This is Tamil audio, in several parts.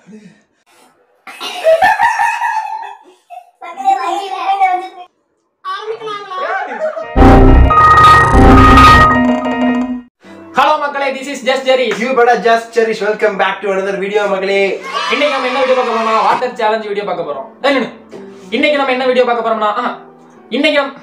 ஹலோ மக்களே திஸ் இஸ் ஜஸ்ட் ஜெரி யூ படா ஜஸ்ட் செரிஷ் welcome back to another video மகளே இன்னைக்கு நம்ம என்ன வீடியோ பார்க்க போறோம்னா வாட்டர் சேலஞ்ச் வீடியோ பார்க்க போறோம் ஏய், நின்னு. இன்னைக்கு நம்ம என்ன வீடியோ பார்க்க போறோம்னா ஆ, இன்னைக்கு நம்ம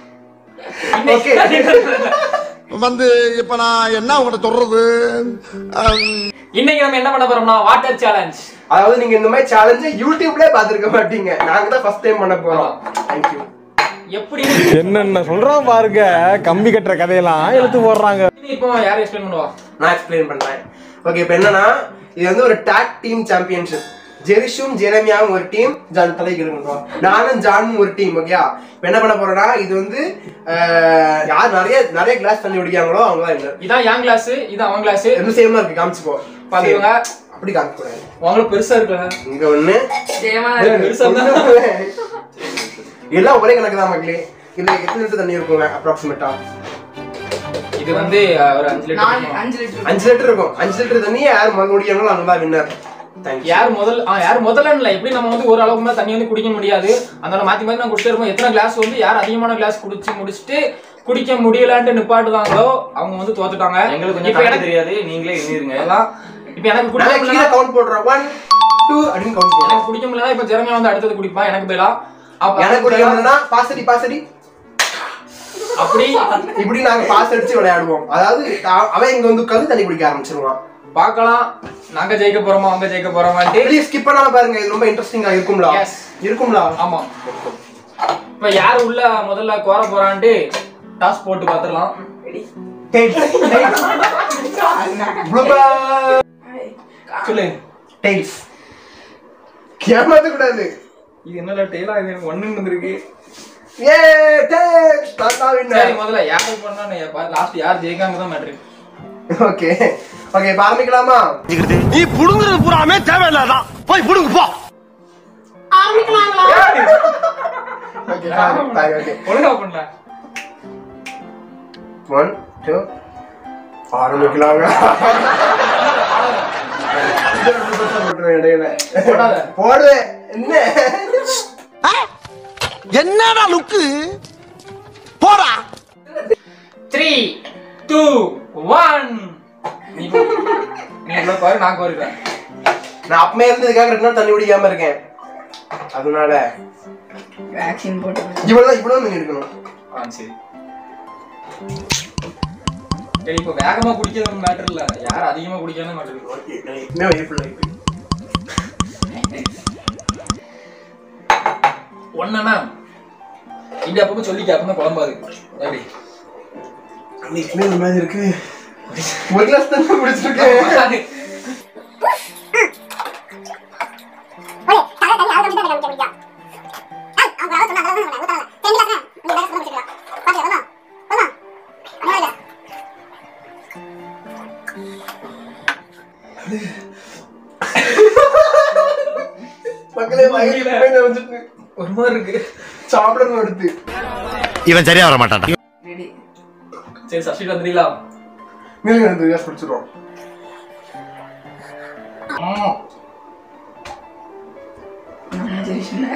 வந்து இப்ப நான் என்ன உங்கள்கிட்ட சொல்றது அம், இன்னைக்கு நம்ம என்ன பண்ண போறோம்னா வாட்டர் சேலஞ்ச் அதாவது நீங்க இந்த மாதிரி சேலஞ்சு யூடியூப்ல பாத்துருக்க மாட்டீங்க நாங்க தான் ஃபர்ஸ்ட் டைம் பண்ண போறோம் தேங்க் யூ எப்படி என்னென்ன சொல்றான் பாருங்க கம்பி கட்டுற கதையெல்லாம் எடுத்து போடுறாங்க இப்போ யார் எக்ஸ்பிளைன் பண்ணுவா நான் எக்ஸ்பிளைன் பண்றேன் ஓகே இப்போ என்னன்னா இது வந்து ஒரு டாக் டீம் சாம்பியன்ஷிப் ஜெரிஷும் ஜெரமியாவும் ஒரு டீம் ஜான் தலைக்கு இருக்கணும் நானும் ஜானும் ஒரு டீம் ஓகேயா இப்போ என்ன பண்ண போறோம்னா இது வந்து அஹ், யார் நிறைய நிறைய கிளாஸ் தண்ணி குடிக்காங்களோ அவங்க தான் இல்லை இதான் என் கிளாஸ் இது அவன் கிளாஸ் ரெண்டும் சேமா இருக்கு காமிச்சுக்கோ பாத்துக்கோங்க. சரி, அப்படி காமிக்க கூடாது உங்களுக்கு பெருசா இருக்குல்ல இங்க ஒண்ணு பெருசா இருந்தா எல்லாம் ஒரே கணக்கு தான் மக்களே இதுல எத்தனை லிட்டர் தண்ணி இருக்குங்க அப்ராக்சிமேட்டா இது வந்து அஹ், ஒரு அஞ்சு லிட்டர் அஞ்சு லிட்டர் அஞ்சு லிட்டர் இருக்கும் அஞ்சு லிட்டர் தண்ணி யார் மக குடிக்காங்களோ அவங்க தான் வின்னர் தேங்க்யூ யார் முதல் ஆ, யார் முதல்ல இல்ல எப்படி நம்ம வந்து ஒரு அளவுக்கு மேல தண்ணி வந்து குடிக்க முடியாது அதனால மாத்தி மாத்தி நான் குடிச்சிட்டே இருப்போம் எத்தனை கிளாஸ் வந்து யார் அதிகமான கிளாஸ் குடிச்சு முடிச்சுட்டு குடிக்க முடியலன்ட்டு நிப்பாட்டுதாங்களோ அவங்க வந்து தோத்துட்டாங்க எங்களுக்கு கொஞ்சம் இப்ப கணக்கு எனக்கு தெரியாது நீங்களே எண்ணிருங்க அதான் இப்ப எனக்கு குடிக்க நான் கீழே முடியல கவுண்ட் போடுறேன் ஒன் டூ அப்படின்னு கவுண்ட் போடுறேன் எனக்கு குடிக்க முடியல இப்ப ஜெரமியா வந்து அடுத்தது குடிப்பான் எனக்கு பதிலா அப்ப எனக்கு குடிக்கணும்னா பாசடி பாசடி அப்படி இப்படி நாங்க பாஸ் அடிச்சு விளையாடுவோம் அதாவது அ- அவன் இங்க வந்து உட்காந்து தண்ணி குடிக்க ஆரம்பிச்சிருவான் பார்க்கலாம் நாங்க ஜெயிக்க போறோமா அவங்க ஜெயிக்க போறோமான்ட்டு ப்ளீஸ் ஸ்கிப் பண்ணாம பாருங்க இது ரொம்ப இன்ட்ரெஸ்டிங்கா இருக்கும்ல Yes. இருக்கும்ல ஆமா இப்ப யார் உள்ள முதல்ல கோர போறான்ட்டு டாஸ் போட்டு பாத்துடலாம் டெய்ல்ஸ் சொல்லு டெய்ல்ஸ் ஏமாத்த கூடாது இது என்னடா டெய்லா இது ஒண்ணு வந்திருக்கு ஏ டெய்ல்ஸ் நான் தான் சரி வின்னர் முதல்ல யாரு பண்ணா லாஸ்ட் யார் ஜெயிக்காம தான் மேட்ரு ஓகே ஓகே இப்ப ஆரம்பிக்கலாமா நீ புடுங்குறது பூராமே தேவையில்லாதான் போய் புடுங்க போ ஓகே பாய் ஓகே ஒழுங்கா பண்ணல ஒன் டூ ஆரம்பிக்கலாங்க இது ரெண்டு பக்கம் போட்டுருவேன் இடையில போடாத. போடுவேன் என்ன என்னடா லுக்கு போடா த்ரீ டூ ஒன் நீ நீ இவ்வளவு பாரு நான் கோருவேன் நான் அப்பமே இருந்து இதுக்காக ரெண்டு நாள் தண்ணி குடிக்காம இருக்கேன் அதனால வேக்சின் போட்டு இவ்வளவுதான் இவ்வளவு தண்ணி எடுக்கணும் ஆ சரி சரி இப்போ வேகமா குடிக்கிறது மேட்டர் இல்ல யார் அதிகமா குடிக்கணும் மேட்டர் ஓகே இன்னும் ஏப்ரல் ஆயிட்டு ஒன்னா இப்படி அப்பப்போ சொல்லிக்க அப்பதான் குழம்பாது எப்படி அன்னைக்குமே இந்த மாதிரி இருக்கு ஒரு கிளாஸ் தண்ணி குடிச்சிருக்கேன் மக்களே வயிறு வந்துட்டு ஒரு மாதிரி இருக்கு சாப்பிடணும் எடுத்து இவன் சரியா வர மாட்டான் ரெடி சரி சப்ஸ்டிட் வந்துடீங்களா நீங்க ரெண்டு கிளாஸ் குடிச்சிடும் நான் ஜெயிச்சுனேன்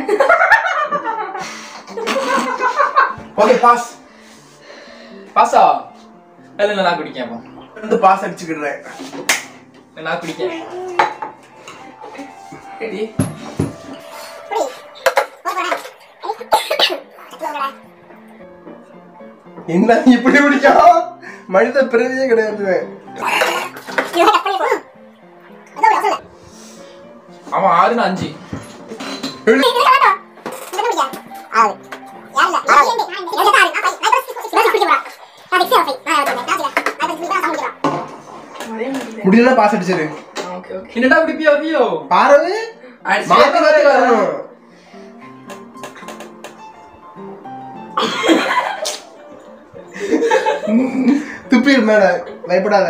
ஓகே பாஸ் பாசா அது நான் குடிக்கேன் அப்போ வந்து பாஸ் அடிச்சுக்கிடுறேன் நான் குடிக்கேன் ரெடி என்ன இப்படி குடிக்கா மனித பிறவியே கிடையாது அவன் ஆறுன்னு அஞ்சு அதே முடியல முடியல பாஸ் அடிச்சிரு ஓகே ஓகே என்னடா குடிப்பியோ பியோ பாரவு மாத்தி மாத்தி வரணும் துப்பி மேல பயப்படாத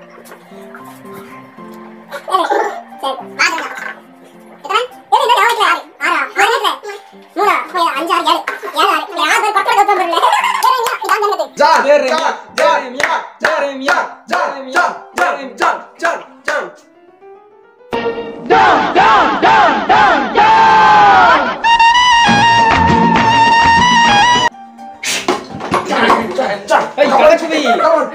John Jeremiah, John Jeremiah, Jeremiah, John Jeremiah, John John Jeremiah. John John John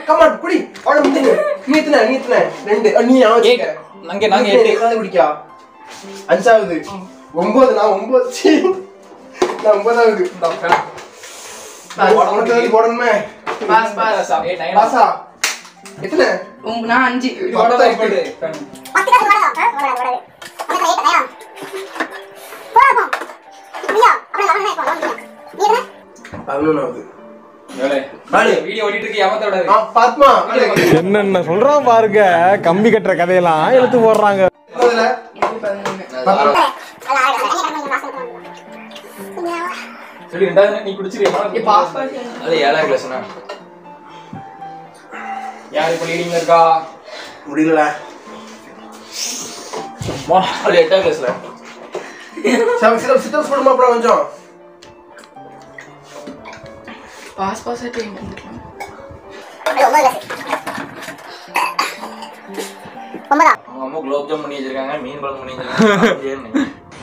come on குடி அவள முந்தினு நீ எத்தனை நீ எத்தனை ரெண்டு அஹ், நீ நான் வச்சுக்க ஏய், நாங்க- நாங்க நீ எட்டு. எத்தனாவது குடிக்கா அஞ்சாவது ஒன்பது நான் ஒன்பது சீ. நான் ஒன்பதாவது நான் உனக்கு வந்து போடணுமே பாஸ் பாஸ் ஏய், nine. பாசா எத்தனை உங்க நான் அஞ்சு போடு, போடு. பதினொன்னாவது ஏலே, நாலு. வீடியோ ஓடிட்டு இருக்கு ஏமாத்த விடாது ஆ, பாத்மா என்னென்ன சொல்றான் பாருங்க கம்பி கட்டுற கதையெல்லாம் இழுத்து போடுறாங்க முதல்ல எனக்கு பதினொன்று பதினொன்று. சரி ரெண்டாவது நீ குடிச்சிரு ஏய், பாஸ் பாஸ் அது ஏழாவது கிளாஸ்னா யார் இப்ப லீடிங்ல இருக்கா முடியல வா அது எட்டாவது கிளாஸ்ல சித்தம் சித்தம் போடுமா அப்புறம் கொஞ்சம் பாஸ் பாஸ் டைம் வந்துக்கலாம் அவங்க அம்மா குலோப் ஜாம் பண்ணி வச்சிருக்காங்க மீன் குழம்பு பண்ணி வச்சிருக்காங்க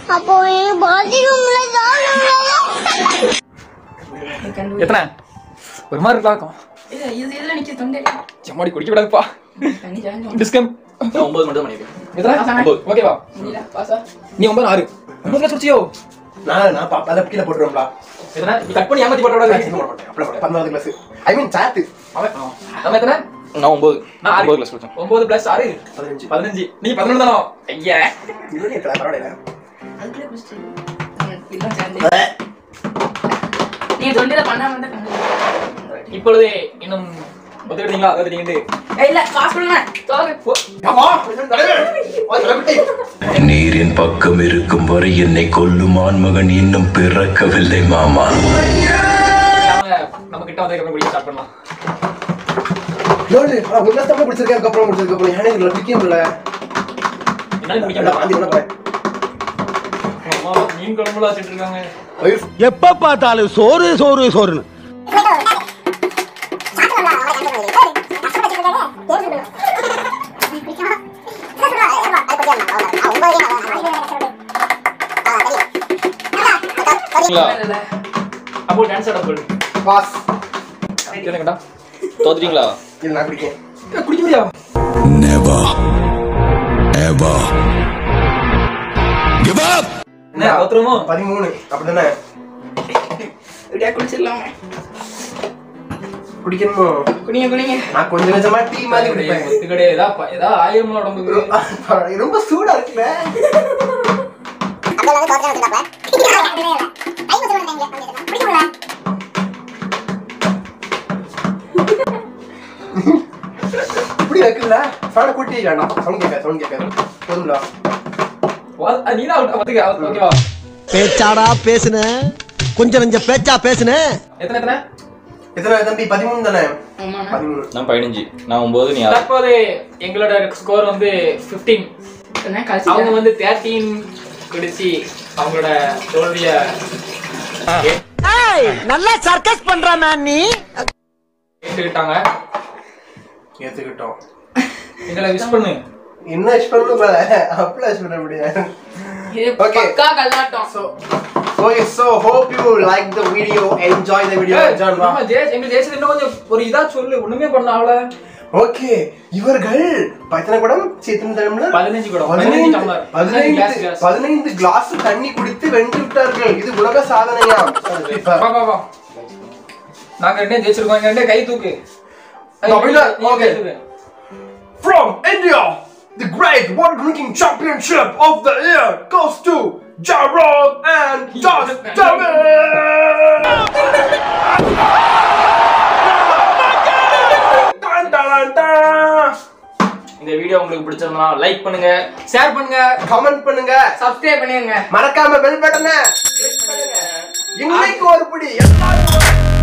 எத்தனை ஒரு மாதிரி இருக்கலாம் இது இது இதுல நிக்க தொண்டை செம்மாடி குடிக்க விடாதுப்பா தண்ணி ஜாயின் டிஸ்கம் ஒன்பது மட்டும் பண்ணிருக்கேன் எத்தனை பாஸ் ஒன்பது ஓகேவா முடியல பாஸா நீ ஒன்பது ஆறு ஒன்பது கிளாஸ் குடிச்சியோ நான் நான் பா- அதை கீழே போட்டுருவோம்ல எத்தனை நீ கட் பண்ணி ஏமாத்தி போட்ட விடாது போட மாட்டேன் அப்படியே போட. பதினொன்றாவது கிளாஸ் ஐ மீன் சாத்து அவன் நம்ம எத்தனை நான் ஒன்பது நான் ஒன்பது கிளாஸ் குடிச்சேன் ஒன்பது பிளஸ் ஆறு பதினஞ்சு பதினஞ்சு நீ பதினொன்று தானோ ஐயா இன்னும் இருக்கல பரவாயில்ல அதுக்குள்ளே குடிச்சிட்டு இதெல்லாம் சேர்ந்து நீ தொண்டையில பண்ணாம இருந்தா கண்டு இப்பொழுது இன்னும் ஒத்துக்கிட்டீங்களா ஒத்துக்கிட்டீங்க ஏய், இல்ல பாஸ் பண்ணுங்க தோறு ஆமா தலைவர் வா, தலைவர்கிட்ட. நீரின் பக்கம் இருக்கும் வரை என்னை கொல்லும் ஆண்மகன் இன்னும் பிறக்கவில்லை மாமா நாம நம்ம கிட்ட வந்து குடிக்க ஸ்டார்ட் பண்ணலாம் லோடு, ஆ, ஒரு glass தான் குடிச்சிருக்கேன், அதுக்கப்புறம் குடிச்சதுக்கப்புறம் ஏன்னா இதுல குடிக்க முடியல. என்னால குடிக்க நல்லா வாந்தி முடியல பண்ண போறேன். அம்மா மீன் குழம்புல வச்சுட்டு இருக்காங்க ஐயோ, எப்ப பார்த்தாலும் சோறு சோறு சோறுன்னு இல்ல அப்போ டான்ஸ் ஆட போடு பாஸ். கேளுங்கடா தோத்துட்டீங்களா இது நான் குடிக்கேன். குடிக்க முடியா Never ever give up என்ன தோத்துருமோ பதிமூணு அப்படிதானே இப்படியா குடிச்சிடலாமா குடிக்கணுமோ குடிங்க குடிங்க நான் கொஞ்சம் கொஞ்சமா டீ மாதிரி குடிப்பேன் ஒத்து கிடையாது ஏதா ப- ஏதா ஆயிரமா உடம்புக்கு ரொம்ப சூடா இருக்குல்ல இப்படி இருக்குல்ல ஃபேனை கூட்டி வேண்டாம் சவுண்ட் கேட்காது சவுண்ட் கேட்காது போதும்ல வா- அஹ் நீதான் out. வந்துக்க, out. ஓகேவா பேச்சாடா பேசுன கொஞ்சம் நெஞ்ச பேச்சா பேசுன எத்தனை எத்தனை எத்தனை தம்பி பதிமூணு தானே ஆமாண்ணா பதிமூணு நான் பதினஞ்சு நான் ஒன்பது நீ ஆறு தற்போது எங்களோட ஸ்கோர் வந்து 15 என்ன அவங்க கழிச்சு வந்து 13 குடிச்சு அவங்களோட தோல்விய நல்லா சர்க்கஸ் பண்றானா நீ ஏற்றுக்கிட்டாங்க ஏத்துக்கிட்டோம் எங்களை விஷ் பண்ணு என்ன விஷ் பண்ணணும் போல அப்படி விஷ் பண்ண முடியாது இது Okay. பக்கா கல்லாட்டம் So, okay, so hope you like the video, enjoy the video. John, வா. நம்ம ஜெயஸ் எங்க ஜெயஸ் இன்னும் கொஞ்சம் ஒரு இதா சொல்லு ஒண்ணுமே பண்ண அவள Okay, இவர்கள் எத்தனை குடம் சீ, எத்தனை டம்ளர்? பதினஞ்சு குடம், பதினைந்து பதினஞ்சு டம்ளர், பதினைந்து glass, பதினைந்து glass. பதினைந்து கிளாஸ் தண்ணி குடித்து வென்று விட்டார்கள் இது உலக சாதனையா வா வா வா நாங்க ரெண்டே ஜெயிச்சிருக்கோம் எங்க ரெண்டே கை தூக்கு தமிழ்ல- நீ கை okay. தூக்கு. From India, the great water drinking championship of the year goes to Jarrod and Josh David. Dun, dun, dun. இந்த வீடியோ உங்களுக்கு பிடிச்சிருந்தா லைக் பண்ணுங்க ஷேர் பண்ணுங்க Comment பண்ணுங்க சப்ஸ்கிரைப் பண்ணிருங்க மறக்காம பெல் பட்டனை கிளிக் பண்ணுங்க இன்னைக்கு ஒரு பிடி எல்லாரும்